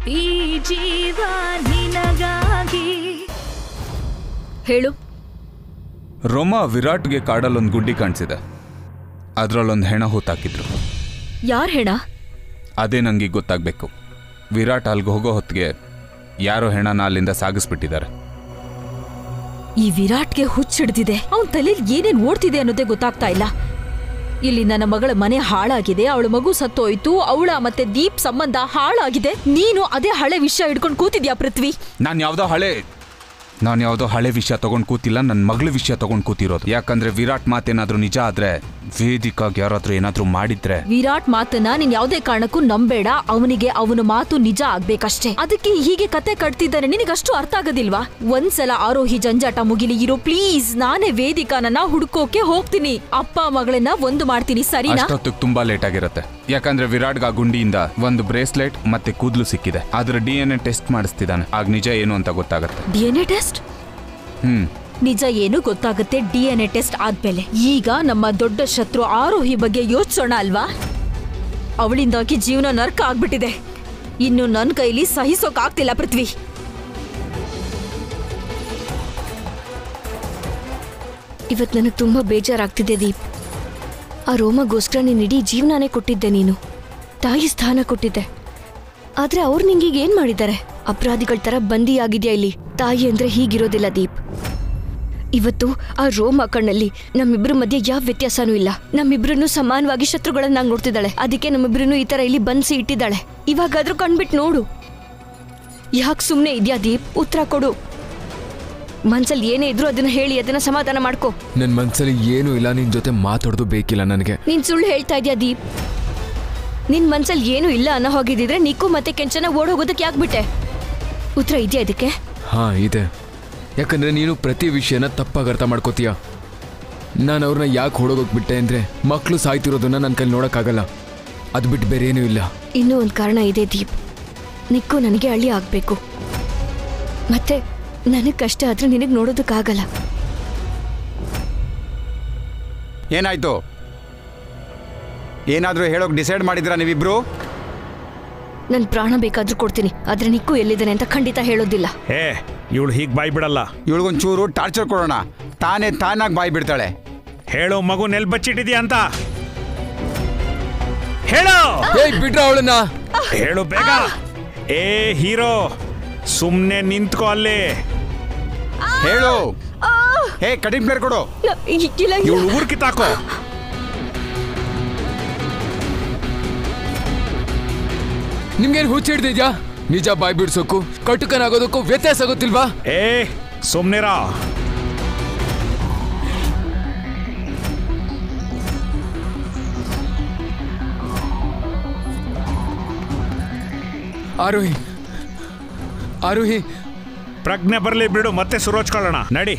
ಈ ಜೀವ ನಿನಗಾಗಿ ಹೇಳು ರೋಮ ವಿರಾಟ್ಗೆ ಕಾಡಲ್ಲೊಂದು ಗುಡ್ಡಿ ಕಾಣಿಸಿದೆ ಅದರಲ್ಲೊಂದು ಹೆಣ ಹೂತಾಕಿದ್ರು ಯಾರ್ ಹೆಣ ಅದೇ ನನಗೆ ಗೊತ್ತಾಗಬೇಕು ವಿರಾಟ್ ಅಲ್ಲಿಗೆ ಹೋಗೋ ಹೊತ್ತಿಗೆ ಯಾರೋ ಹೆಣನ ಅಲ್ಲಿಂದ ಸಾಗಿಸ್ಬಿಟ್ಟಿದ್ದಾರೆ ಈ ವಿರಾಟ್ಗೆ ಹುಚ್ಚಿಡ್ದಿದೆ ಅವನ್ ತಲೆಯಲ್ಲಿ ಏನೇನ್ ಓಡ್ತಿದೆ ಅನ್ನೋದೇ ಗೊತ್ತಾಗ್ತಾ ಇಲ್ಲ ಇಲ್ಲಿ ನನ್ನ ಮಗಳ ಮನೆ ಹಾಳಾಗಿದೆ ಅವಳ ಮಗು ಸತ್ತೋಯ್ತು ಅವಳ ಮತ್ತೆ ದೀಪ್ ಸಂಬಂಧ ಹಾಳಾಗಿದೆ ನೀನು ಅದೇ ಹಳೆ ವಿಷಯ ಹಿಡ್ಕೊಂಡು ಕೂತಿದ್ಯಾ ಪೃಥ್ವಿ ನಾನು ಯಾವುದೋ ಹಳೆ ನಾನು ಯಾವುದೋ ಹಳೆ ವಿಷಯ ತಗೊಂಡು ಕೂತಿಲ್ಲ ನನ್ನ ಮಗಳ ವಿಷಯ ತಗೊಂಡು ಕೂತಿರೋದು ಯಾಕಂದ್ರೆ ವಿರಾಟ್ ಮಾತೇನಾದ್ರೂ ನಿಜ ಆದ್ರೆ ವೇದಿಕಾಗ್ ಯಾರಾದ್ರೂ ಏನಾದ್ರೂ ಮಾಡಿದ್ರೆ ವಿರಾಟ್ ಮಾತನ್ನ ನೀನ್ ಯಾವ್ದೇ ಕಾರಣಕ್ಕೂ ನಂಬೇಡ ಅವನಿಗೆ ಅವನ ಮಾತು ನಿಜ ಆಗ್ಬೇಕಷ್ಟೇ ಅದಕ್ಕೆ ಹೀಗೆ ಕತೆ ಕಟ್ತಿದ್ದಾನೆ ನಿನಗಷ್ಟು ಅರ್ಥ ಆಗೋದಿಲ್ವಾ ಒಂದ್ಸಲ ಆರೋಹಿ ಜಂಜಾಟ ಮುಗಿಲಿ ಇರೋ ಪ್ಲೀಸ್ ನಾನೇ ವೇದಿಕಾನನ್ನ ಹುಡ್ಕೋಕೆ ಹೋಗ್ತೀನಿ ಅಪ್ಪ ಮಗಳನ್ನ ಒಂದು ಮಾಡ್ತೀನಿ ಸರಿನಾ ಅಷ್ಟೊತ್ತಿಗೆ ತುಂಬಾ ಲೇಟ್ ಆಗಿರುತ್ತೆ ಯಾಕಂದ್ರೆ ವಿರಾಟ್ಗೆ ಆ ಗುಂಡಿಯಿಂದ ಒಂದು ಬ್ರೇಸ್ಲೆಟ್ ಮತ್ತೆ ಕೂದಲು ಸಿಕ್ಕಿದೆ ಅದ್ರ ಡಿ ಎನ್ ಎ ಟೆಸ್ಟ್ ಮಾಡಿಸ್ತಿದ್ದಾನೆ ಆಗ ನಿಜ ಏನು ಅಂತ ಗೊತ್ತಾಗುತ್ತೆ D N A test hmm ನಿಜ ಏನು ಗೊತ್ತಾಗುತ್ತೆ ಡಿ ಎನ್ ಎ ಟೆಸ್ಟ್ ಆದ್ಮೇಲೆ ಈಗ ನಮ್ಮ ದೊಡ್ಡ ಶತ್ರು ಆರೋಹಿ ಬಗ್ಗೆ ಯೋಚಿಸೋಣ ಅಲ್ವಾ ಅವಳಿಂದಾಗಿ ಜೀವನ ನರ್ಕ ಆಗ್ಬಿಟ್ಟಿದೆ ಇನ್ನು ನನ್ ಕೈಲಿ ಸಹಿಸೋಕ್ ಆಗ್ತಿಲ್ಲ ಪೃಥ್ವಿ ಇವತ್ತು ನನಗೆ ತುಂಬ ಬೇಜಾರಾಗ್ತಿದೆ ದೀಪ್ ಆ ರೋಮಗೋಸ್ಕರ ನೀನು ಇಡೀ ಜೀವನನೇ ಕೊಟ್ಟಿದ್ದೆ ನೀನು ತಾಯಿ ಸ್ಥಾನ ಕೊಟ್ಟಿದ್ದೆ ಆದ್ರೆ ಅವ್ರು ನಿಂಗೀಗ ಏನ್ ಮಾಡಿದ್ದಾರೆ ಅಪರಾಧಿಗಳ ತರ ಬಂದಿಯಾಗಿದ್ಯಾ ಇಲ್ಲಿ ತಾಯಿ ಅಂದ್ರೆ ಹೀಗಿರೋದಿಲ್ಲ ದೀಪ್ ಇವತ್ತು ಆ ರೋಮ ಕಣ್ಣಲ್ಲಿ ನಮ್ಮಿಬ್ರ ಮಧ್ಯೆ ಯಾವ ವ್ಯತ್ಯಾಸನೂ ಇಲ್ಲ ನಮ್ಮಿಬ್ರನ್ನು ಸಮಾನವಾಗಿ ಶತ್ರುಗಳನ್ನಾಗಿ ನೋಡ್ತಿದ್ದಾಳೆ ಅದಕ್ಕೆ ನಮ್ಮಿಬ್ರನ್ನು ಈ ತರ ಇಲ್ಲಿ ಬಂಧಿಸಿ ಇಟ್ಟಿದ್ದಾಳೆ ಇವಾಗಾದ್ರೂ ಕಣ್ಬಿಟ್ಟು ನೋಡು ಯಾಕೆ ಸುಮ್ಮನೆ ಇದ್ಯಾ ದೀಪ್ ಉತ್ತರ ಕೊಡು ಮನ್ಸಲ್ಲಿ ಏನೇ ಇದ್ರೂ ಅದನ್ನ ಹೇಳಿ ಅದನ್ನ ಸಮಾಧಾನ ಮಾಡ್ಕೋ ನನ್ನ ಮನಸ್ಸಲ್ಲಿ ಏನೂ ಇಲ್ಲ ನಿನ್ನ ಜೊತೆ ಮಾತಾಡೋದು ಬೇಕಿಲ್ಲ ನನಗೆ ನೀನ್ ಸುಳ್ಳು ಹೇಳ್ತಾ ಇದ್ಯಾ ದೀಪ್ ನಿನ್ ಮನ್ಸಲ್ಲಿ ಏನೂ ಇಲ್ಲ ಅನ್ನೋ ಹೋಗಿದ್ದಿದ್ರೆ ನಿಕ್ಕು ಮತ್ತೆ ಕೆಂಚನ ಓಡ್ ಹೋಗೋದಕ್ಕೆ ಯಾಕೆ ಬಿಟ್ಟೆ ಉತ್ತರ ಇದೆಯಾ ಇದಕ್ಕೆ ಹಾಂ ಇದೆ ಯಾಕಂದ್ರೆ ನೀನು ಪ್ರತಿ ವಿಷಯನ ತಪ್ಪಾಗಿ ಅರ್ಥ ಮಾಡ್ಕೋತೀಯ ನಾನು ಅವ್ರನ್ನ ಯಾಕೆ ಹೊಡೋಗೋಗ್ಬಿಟ್ಟೆ ಅಂದರೆ ಮಕ್ಕಳು ಸಾಯ್ತಿರೋದನ್ನ ನನ್ನ ಕೈಲಿ ನೋಡೋಕ್ಕಾಗಲ್ಲ ಅದು ಬಿಟ್ಟು ಬೇರೆ ಏನೂ ಇಲ್ಲ ಇನ್ನೂ ಒಂದು ಕಾರಣ ಇದೆ ದೀಪ್ ನಿಕ್ಕು ನನಗೆ ಹಳ್ಳಿ ಆಗ್ಬೇಕು ಮತ್ತೆ ನನಗೆ ಕಷ್ಟ ಆದ್ರೆ ನಿನಗೆ ನೋಡೋದಕ್ಕಾಗಲ್ಲ ಏನಾಯ್ತು ಏನಾದರೂ ಹೇಳೋಕೆ ಡಿಸೈಡ್ ಮಾಡಿದ್ರಾ ನೀವಿಬ್ರು ನನ್ನ ಪ್ರಾಣ ಬೇಕಾದ್ರೂ ಕೊಡ್ತೀನಿ ಆದ್ರೆ ನಿಕ್ಕು ಎಲ್ಲಿದ್ದಾನೆ ಅಂತ ಖಂಡಿತ ಹೇಳೋದಿಲ್ಲ ಏ ಇವಳು ಹೀಗೆ ಬಾಯ್ ಬಿಡಲ್ಲ ಇವಳಿಗೊಂಚೂರು ಟಾರ್ಚರ್ ಕೊಡೋಣ ತಾನೇ ತಾನಾಗಿ ಬಾಯಿ ಬಿಡ್ತಾಳೆ ಹೇಳು ಮಗು ನೆಲ್ ಬಚ್ಚಿಟ್ಟಿದ್ಯಾ ಅಂತ ಹೇಳು ಏಯ್ ಬಿಡ್ರ ಅವಳನ್ನ ಹೇಳು ಬೇಗ ಏ ಹೀರೋ ಸುಮ್ನೆ ನಿಂತ್ಕೋ ಅಲ್ಲಿ ಹೇಳು ಹೇ ಕಡಿಮೆ ಪ್ಲೇರ್ ಕೊಡು ನ- ಇ- ಇಲ್ಲ ಇಲ್ಲ. ಇವಳು ಊರ್ ಕಿತ್ತಾಕೋ ನಿಮ್ಗೇನು ಹುಚ್ಚ ಹಿಡ್ದಿದ್ಯಾ ನಿಜ ಬಾಯ್ ಬಿಡ್ಸೋಕು ಕಟುಕನಾಗೋದಕ್ಕೂ ವ್ಯತ್ಯಾಸ ಆಗೋತಿಲ್ವಾ ಏ ಸುಮ್ನಿರ ಆರೋಹಿ ಆರೋಹಿ ಪ್ರಜ್ಞೆ ಬರಲಿ ಬಿಡು ಮತ್ತೆ ಸುರೋಚ್ಕೊಳ್ಳೋಣ ನಡಿ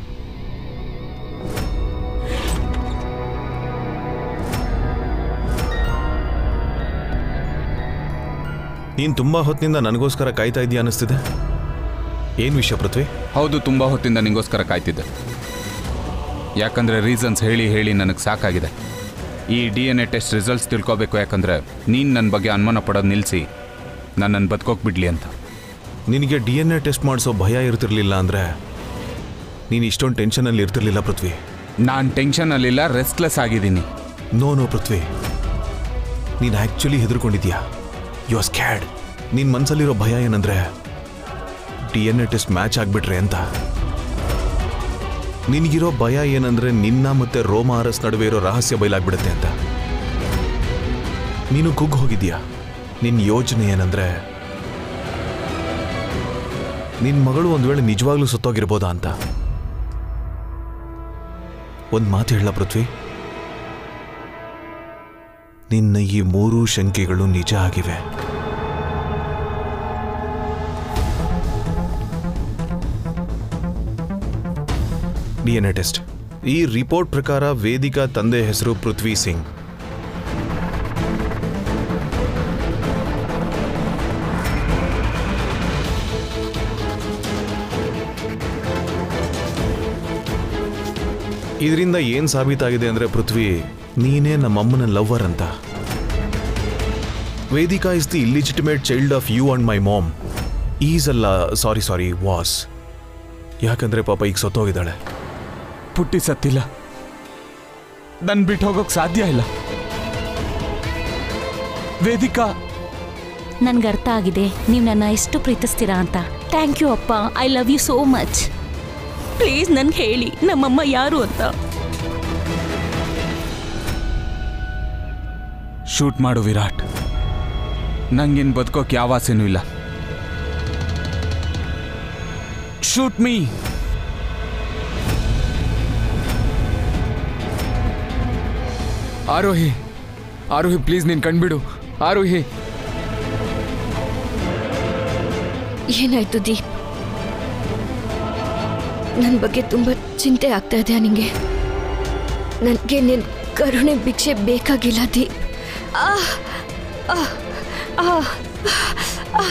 ನೀನು ತುಂಬ ಹೊತ್ತಿನಿಂದ ನನಗೋಸ್ಕರ ಕಾಯ್ತಾ ಇದೆಯಾ ಅನ್ನಿಸ್ತಿದೆ ಏನು ವಿಷಯ ಪೃಥ್ವಿ ಹೌದು ತುಂಬ ಹೊತ್ತಿಂದ ನಿಂಗೋಸ್ಕರ ಕಾಯ್ತಿದ್ದೆ ಯಾಕಂದ್ರೆ ರೀಸನ್ಸ್ ಹೇಳಿ ಹೇಳಿ ನನಗೆ ಸಾಕಾಗಿದೆ ಈ D N A test results ತಿಳ್ಕೊಬೇಕು ಯಾಕಂದ್ರೆ ನೀನು ನನ್ನ ಬಗ್ಗೆ ಅನುಮಾನ ಪಡೋದು ನಿಲ್ಲಿಸಿ ನನ್ನನ್ನು ಬದುಕೋಕ್ ಬಿಡ್ಲಿ ಅಂತ ನಿನಗೆ ಡಿ ಎನ್ ಎ ಟೆಸ್ಟ್ ಮಾಡಿಸೋ ಭಯ ಇರ್ತಿರ್ಲಿಲ್ಲ ಅಂದರೆ ನೀನು ಇಷ್ಟೊಂದು ಟೆನ್ಷನಲ್ಲಿ ಇರ್ತಿರ್ಲಿಲ್ಲ ಪೃಥ್ವಿ ನಾನು ಟೆನ್ಷನಲ್ಲಿಲ್ಲ ರೆಸ್ಟ್ಲೆಸ್ ಆಗಿದ್ದೀನಿ ನೋ ನೋ ಪೃಥ್ವಿ ನೀನು ಆ್ಯಕ್ಚುಲಿ ಹೆದರ್ಕೊಂಡಿದ್ಯಾ ಯು ಆರ್ ಸ್ಕ್ಯಾಡ್ ನಿನ್ನ ಮನಸ್ಸಲ್ಲಿರೋ ಭಯ ಏನಂದ್ರೆ D N A test match ಆಗಿಬಿಟ್ರೆ ಅಂತ ನಿನಗಿರೋ ಭಯ ಏನಂದ್ರೆ ನಿನ್ನ ಮತ್ತೆ ರೋಮ ಆರಸ್ ನಡುವೆ ಇರೋ ರಹಸ್ಯ ಬಯಲಾಗ್ಬಿಡುತ್ತೆ ಅಂತ ನೀನು ಕುಗ್ಗ್ ಹೋಗಿದ್ಯಾ ನಿನ್ನ ಯೋಚನೆ ಏನಂದ್ರೆ ನಿನ್ನ ಮಗಳು ಒಂದು ವೇಳೆ ನಿಜವಾಗ್ಲೂ ಸುತ್ತೋಗಿರ್ಬೋದಾ ಅಂತ ಒಂದು ಮಾತು ಹೇಳ ಪೃಥ್ವಿ ನಿನ್ನ ಈ ಮೂರೂ ಶಂಕೆಗಳು ನಿಜ ಆಗಿವೆ ಡಿ ಎನ್ ಎ ಟೆಸ್ಟ್ ಈ ರಿಪೋರ್ಟ್ ಪ್ರಕಾರ ವೇದಿಕಾ ತಂದೆ ಹೆಸರು ಪೃಥ್ವಿ ಸಿಂಗ್ ಇದರಿಂದ ಏನ್ ಸಾಬೀತಾಗಿದೆ ಅಂದ್ರೆ ಪೃಥ್ವಿ ನೀನೇ ನಮ್ಮಮ್ಮನ ಲವ್ವರ್ ಅಂತ Vedika is the illegitimate child of you and my mom is ಅಲ್ಲ ಸಾರಿ ಸಾರಿ ವಾಸ್ ಯಾಕಂದ್ರೆ ಪಾಪ ಈಗ ಸತ್ತೋಗಿದ್ದಾಳೆ ಪುಟ್ಟಿ ಸತ್ತಿಲ್ಲ ನನ್ ಬಿಟ್ಟು ಹೋಗೋಕ್ ಸಾಧ್ಯ ಇಲ್ಲ ವೇದಿಕಾ ನನ್ಗೆ ಅರ್ಥ ಆಗಿದೆ ನೀವು ನನ್ನ ಎಷ್ಟು ಪ್ರೀತಿಸ್ತೀರಾ ಅಂತ ಥ್ಯಾಂಕ್ ಯು ಅಪ್ಪ I love you so much please ನನ್ಗೆ ಹೇಳಿ ನಮ್ಮಮ್ಮ ಯಾರು ಅಂತ ಶೂಟ್ ಮಾಡು ವಿರಾಟ್ ನಂಗಿನ್ ಬದುಕೋಕ್ ಯಾವ ಆಸೆನೂ ಇಲ್ಲ shoot me Aarohi Aarohi please ನೀನು ಕಣ್ಬಿಡು ಆರೋಹಿ ಏನಾಯ್ತು ದೀಪ್ ನನ್ನ ಬಗ್ಗೆ ತುಂಬ ಚಿಂತೆ ಆಗ್ತಾ ಇದೆ ನಿಂಗೆ ನನಗೆ ನಿನ್ನ ಕರುಣೆ ಭಿಕ್ಷೆ ಬೇಕಾಗಿಲ್ಲ ದೀಪ್ ಆ, ಆ, ಆ, ಆ.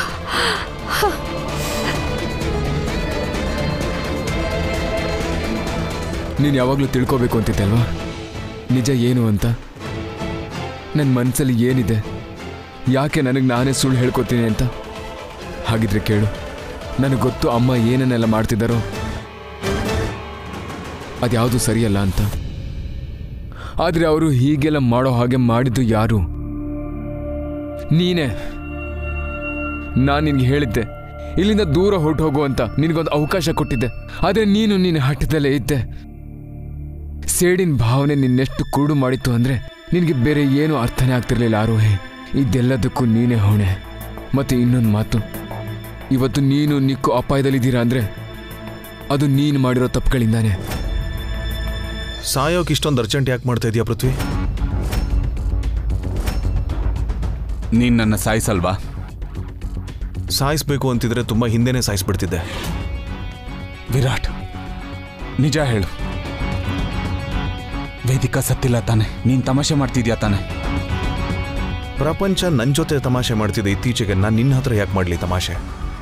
ನೀನು ಯಾವಾಗಲೂ ತಿಳ್ಕೋಬೇಕು ಅಂತಿದ್ದೆ ಅಲ್ವಾ ನಿಜ ಏನು ಅಂತ ನನ್ನ ಮನಸ್ಸಲ್ಲಿ ಏನಿದೆ ಯಾಕೆ ನನಗೆ ನಾನೇ ಸುಳ್ಳು ಹೇಳ್ಕೊತೀನಿ ಅಂತ ಹಾಗಿದ್ರೆ ಕೇಳು ನನಗೆ ಗೊತ್ತು ಅಮ್ಮ ಏನನ್ನೆಲ್ಲ ಮಾಡ್ತಿದ್ದಾರೋ ಅದ್ಯಾವುದು ಸರಿಯಲ್ಲ ಅಂತ ಆದರೆ ಅವರು ಹೀಗೆಲ್ಲ ಮಾಡೋ ಹಾಗೆ ಮಾಡಿದ್ದು ಯಾರು ನೀನೇ ನಾನು ನಿನಗೆ ಹೇಳಿದ್ದೆ ಇಲ್ಲಿಂದ ದೂರ ಹೊರಟು ಹೋಗು ಅಂತ ನಿನಗೊಂದು ಅವಕಾಶ ಕೊಟ್ಟಿದ್ದೆ ಆದರೆ ನೀನು ನಿನ್ನ ಹಠದಲ್ಲೇ ಇದ್ದೆ ಸೇಡಿನ ಭಾವನೆ ನಿನ್ನೆಷ್ಟು ಕುರುಡು ಮಾಡಿತ್ತು ಅಂದರೆ ನಿನಗೆ ಬೇರೆ ಏನೂ ಅರ್ಥನೇ ಆಗ್ತಿರ್ಲಿಲ್ಲ ಆರೋಹಿ ಇದೆಲ್ಲದಕ್ಕೂ ನೀನೇ ಹೊಣೆ ಮತ್ತು ಇನ್ನೊಂದು ಮಾತು ಇವತ್ತು ನೀನು ನಿಕ್ಕು ಅಪಾಯದಲ್ಲಿದ್ದೀರಾ ಅಂದರೆ ಅದು ನೀನು ಮಾಡಿರೋ ತಪ್ಪುಗಳಿಂದಾನೆ ಸಾಯೋಕೆ ಇಷ್ಟೊಂದು ಅರ್ಜೆಂಟ್ ಯಾಕೆ ಮಾಡ್ತಾ ಇದೀಯಾ ಪೃಥ್ವಿ ನೀನ್ ನನ್ನ ಸಾಯಿಸಲ್ವಾ ಸಾಯಿಸ್ಬೇಕು ಅಂತಿದ್ರೆ ತುಂಬ ಹಿಂದೆನೇ ಸಾಯಿಸ್ಬಿಡ್ತಿದ್ದೆ ವಿರಾಟ್ ನಿಜ ಹೇಳು ವೇದಿಕಾ ಸತ್ತಿಲ್ಲ ತಾನೆ ನೀನ್ ತಮಾಷೆ ಮಾಡ್ತಿದ್ಯಾ ತಾನೆ ಪ್ರಪಂಚ ನನ್ನ ಜೊತೆ ತಮಾಷೆ ಮಾಡ್ತಿದೆ ಇತ್ತೀಚೆಗೆ ನಾನು ನಿನ್ನ ಹತ್ರ ಯಾಕೆ ಮಾಡಲಿ ತಮಾಷೆ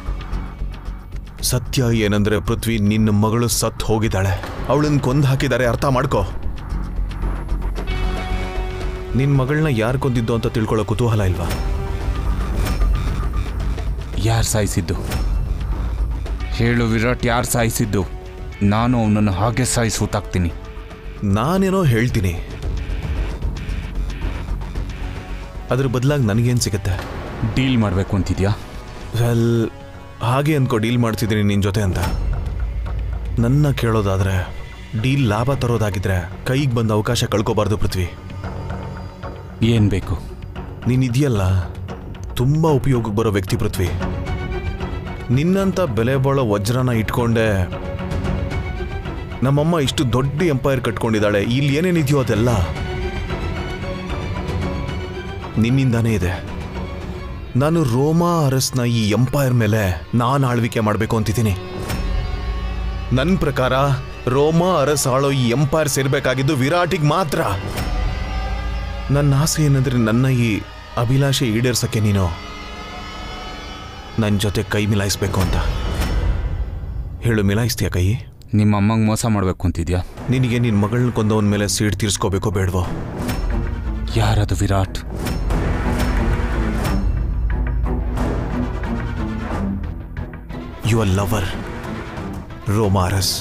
ಸತ್ಯ ಏನಂದ್ರೆ ಪೃಥ್ವಿ ನಿನ್ನ ಮಗಳು ಸತ್ ಹೋಗಿದ್ದಾಳೆ ಅವಳನ್ನ ಕೊಂದು ಹಾಕಿದ್ದಾರೆ ಅರ್ಥ ಮಾಡ್ಕೋ ನಿನ್ನ ಮಗಳನ್ನ ಯಾರು ಕೊಂದಿದ್ದು ಅಂತ ತಿಳ್ಕೊಳ್ಳೋ ಕುತೂಹಲ ಇಲ್ವಾ ಯಾರು ಸಾಯಿಸಿದ್ದು ಹೇಳು ವಿರಾಟ್ ಯಾರು ಸಾಯಿಸಿದ್ದು ನಾನು ಅವನನ್ನು ಹಾಗೆ ಸಾಯಿಸೂತಾಕ್ತೀನಿ ನಾನೇನೋ ಹೇಳ್ತೀನಿ ಅದ್ರ ಬದಲಾಗಿ ನನಗೇನು ಸಿಗುತ್ತೆ ಡೀಲ್ ಮಾಡಬೇಕು ಅಂತಿದ್ಯಾ ವೆಲ್ ಹಾಗೆ ಅನ್ಕೋ ಡೀಲ್ ಮಾಡ್ತಿದ್ದೀನಿ ನಿನ್ನ ಜೊತೆ ಅಂತ ನನ್ನ ಕೇಳೋದಾದ್ರೆ ಡೀಲ್ ಲಾಭ ತರೋದಾಗಿದ್ರೆ ಕೈಗೆ ಬಂದ ಅವಕಾಶ ಕಳ್ಕೋಬಾರ್ದು ಪೃಥ್ವಿ ಏನ್ ಬೇಕು ನೀನಿದೆಯಲ್ಲ ತುಂಬ ಉಪಯೋಗಕ್ಕೆ ಬರೋ ವ್ಯಕ್ತಿ ಪೃಥ್ವಿ ನಿನ್ನಂಥ ಬೆಲೆ ಬಾಳೋ ವಜ್ರನ ಇಟ್ಕೊಂಡೆ ನಮ್ಮಮ್ಮ ಇಷ್ಟು ದೊಡ್ಡ ಎಂಪೈರ್ ಕಟ್ಕೊಂಡಿದ್ದಾಳೆ ಇಲ್ಲಿ ಏನೇನಿದೆಯೋ ಅದೆಲ್ಲ ನಿನ್ನಿಂದಾನೇ ಇದೆ ನಾನು ರೋಮಾ ಅರಸ್ನ ಈ ಎಂಪೈರ್ ಮೇಲೆ ನಾನು ಆಳ್ವಿಕೆ ಮಾಡಬೇಕು ಅಂತಿದ್ದೀನಿ ನನ್ನ ಪ್ರಕಾರ ರೋಮಾ ಅರಸ್ ಆಳೋ ಈ ಎಂಪೈರ್ ಸೇರ್ಬೇಕಾಗಿದ್ದು ವಿರಾಟಿಗೆ ಮಾತ್ರ ನನ್ನ ಆಸೆ ಏನಂದ್ರೆ ನನ್ನ ಈ ಅಭಿಲಾಷೆ ಈಡೇರ್ಸಕ್ಕೆ ನೀನು ನನ್ನ ಜೊತೆ ಕೈ ಮಿಲಾಯಿಸ್ಬೇಕು ಅಂತ ಹೇಳು ಮಿಲಾಯಿಸ್ತೀಯ ಕೈ ನಿಮ್ಮ ಅಮ್ಮಂಗೆ ಮೋಸ ಮಾಡಬೇಕು ಅಂತಿದ್ಯಾ ನಿನಗೆ ನಿನ್ನ ಮಗಳನ್ನ ಕೊಂದವನ ಮೇಲೆ ಸೀಟ್ ತೀರ್ಸ್ಕೋಬೇಕೋ ಬೇಡವೋ ಯಾರದು ವಿರಾಟ್ ಯುವರ್ ಲವರ್ ರೋಮಾರಸ್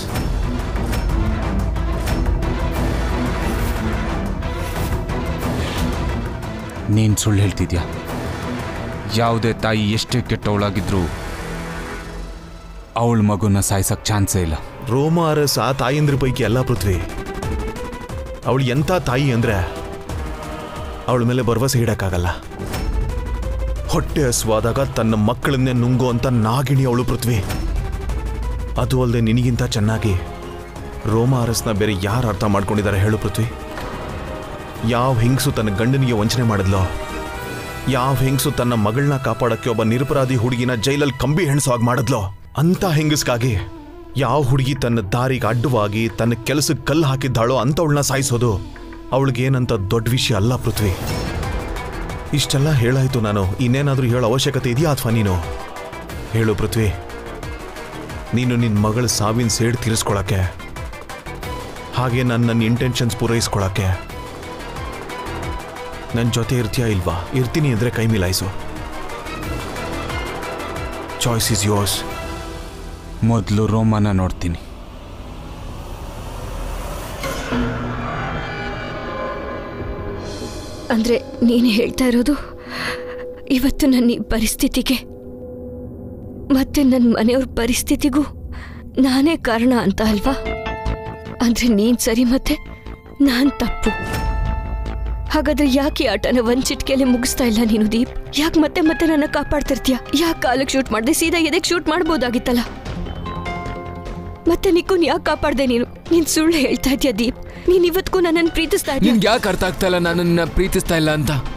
ನೀನು ಸುಳ್ಳು ಹೇಳ್ತಿದ್ಯಾ ಯಾವುದೇ ತಾಯಿ ಎಷ್ಟೇ ಕೆಟ್ಟವಳಾಗಿದ್ರೂ ಅವಳ ಮಗುನ ಸಾಯಿಸಕ್ ಚಾನ್ಸೇ ಇಲ್ಲ ರೋಮಾರಸ್ ಆ ತಾಯಂದ್ರ ಪೈಕಿ ಅಲ್ಲ ಪೃಥ್ವಿ ಅವಳು ಎಂಥ ತಾಯಿ ಅಂದ್ರೆ ಅವಳ ಮೇಲೆ ಭರವಸೆ ಇಡಕ್ಕಾಗಲ್ಲ ಹೊಟ್ಟೆ ಹಸುವಾದಾಗ ತನ್ನ ಮಕ್ಕಳನ್ನೇ ನುಂಗೋ ಅಂತ ನಾಗಿಣಿ ಅವಳು ಪೃಥ್ವಿ ಅದು ಅಲ್ಲದೆ ನಿನಗಿಂತ ಚೆನ್ನಾಗಿ ರೋಮಾರಸ್ನ ಬೇರೆ ಯಾರು ಅರ್ಥ ಮಾಡ್ಕೊಂಡಿದ್ದಾರೆ ಹೇಳು ಪೃಥ್ವಿ ಯಾವ ಹೆಂಗಸು ತನ್ನ ಗಂಡನಿಗೆ ವಂಚನೆ ಮಾಡಿದ್ಲೋ ಯಾವ ಹೆಂಗಸು ತನ್ನ ಮಗಳನ್ನ ಕಾಪಾಡಕ್ಕೆ ಒಬ್ಬ ನಿರಪರಾಧಿ ಹುಡುಗಿನ ಜೈಲಲ್ಲಿ ಕಂಬಿ ಹೆಣಸೋ ಹಾಗೆ ಮಾಡಿದ್ಲೋ ಅಂತ ಹೆಂಗಸ್ಗಾಗಿ ಯಾವ ಹುಡುಗಿ ತನ್ನ ದಾರಿಗೆ ಅಡ್ಡವಾಗಿ ತನ್ನ ಕೆಲಸಕ್ಕೆ ಕಲ್ಲು ಹಾಕಿದ್ದಾಳೋ ಅಂಥವಳನ್ನ ಸಾಯಿಸೋದು ಅವಳಿಗೇನಂತ ದೊಡ್ಡ ವಿಷಯ ಅಲ್ಲ ಪೃಥ್ವಿ ಇಷ್ಟೆಲ್ಲ ಹೇಳಾಯ್ತು ನಾನು ಇನ್ನೇನಾದ್ರೂ ಹೇಳೋ ಅವಶ್ಯಕತೆ ಇದೆಯಾ ಅಥವಾ ನೀನು ಹೇಳು ಪೃಥ್ವಿ ನೀನು ನಿನ್ನ ಮಗಳ ಸಾವಿನ ಸೇಡ್ ತೀರಿಸ್ಕೊಳಕ್ಕೆ ಹಾಗೆ ನನ್ನ ನನ್ನ ಇಂಟೆನ್ಷನ್ಸ್ ಪೂರೈಸ್ಕೊಳಕ್ಕೆ ನನ್ನ ಜೊತೆ ಇರ್ತೀಯಾ ಇಲ್ವಾ ಇರ್ತೀನಿ ಅಂದರೆ ಕೈ ಮಿಲಾಯಿಸು ಚಾಯ್ಸ್ ಇಸ್ ಯೋರ್ಸ್ ಮೊದಲು ರೋಮನ ನೋಡ್ತೀನಿ ಅಂದ್ರೆ ನೀನು ಹೇಳ್ತಾ ಇರೋದು ಇವತ್ತು ನನ್ನ ಈ ಪರಿಸ್ಥಿತಿಗೆ ಮತ್ತೆ ನನ್ನ ಮನೆಯವ್ರ ಪರಿಸ್ಥಿತಿಗೂ ನಾನೇ ಕಾರಣ ಅಂತ ಅಲ್ವಾ ಅಂದ್ರೆ ನೀನ್ ಸರಿ ಮತ್ತೆ ನಾನ್ ತಪ್ಪು ಹಾಗಾದ್ರೆ ಯಾಕೆ ಈ ಆಟನ ಒಂದ್ ಚಿಟ್ಕೆಲೆ ಮುಗಿಸ್ತಾ ಇಲ್ಲ ನೀನು ದೀಪ್ ಯಾಕೆ ಮತ್ತೆ ಮತ್ತೆ ನನ್ನ ಕಾಪಾಡ್ತಿರ್ತೀಯ ಯಾಕೆ ಕಾಲಕ್ಕೆ ಶೂಟ್ ಮಾಡ್ದೆ ಸೀದಾ ಎದಕ್ಕೆ ಶೂಟ್ ಮಾಡ್ಬೋದಾಗಿತ್ತಲ್ಲ ಮತ್ತೆ ನಿಕ್ಕುನ್ ಯಾಕೆ ಕಾಪಾಡ್ದೆ ನೀನು ನೀನ್ ಸುಳ್ಳು ಹೇಳ್ತಾ ಇದೀಯ ದೀಪ್ ನೀನ್ ಇವತ್ಗೂ ನನ್ನನ್ನು ಪ್ರೀತಿಸ್ತಾ ಇದೀಯ ನಿನ್ಗೆ ಯಾಕೆ ಅರ್ಥ ಆಗ್ತಾ ಇಲ್ಲ ನಾನು ನಿನ್ನ ಪ್ರೀತಿಸ್ತಾ ಇಲ್ಲ ಅಂತ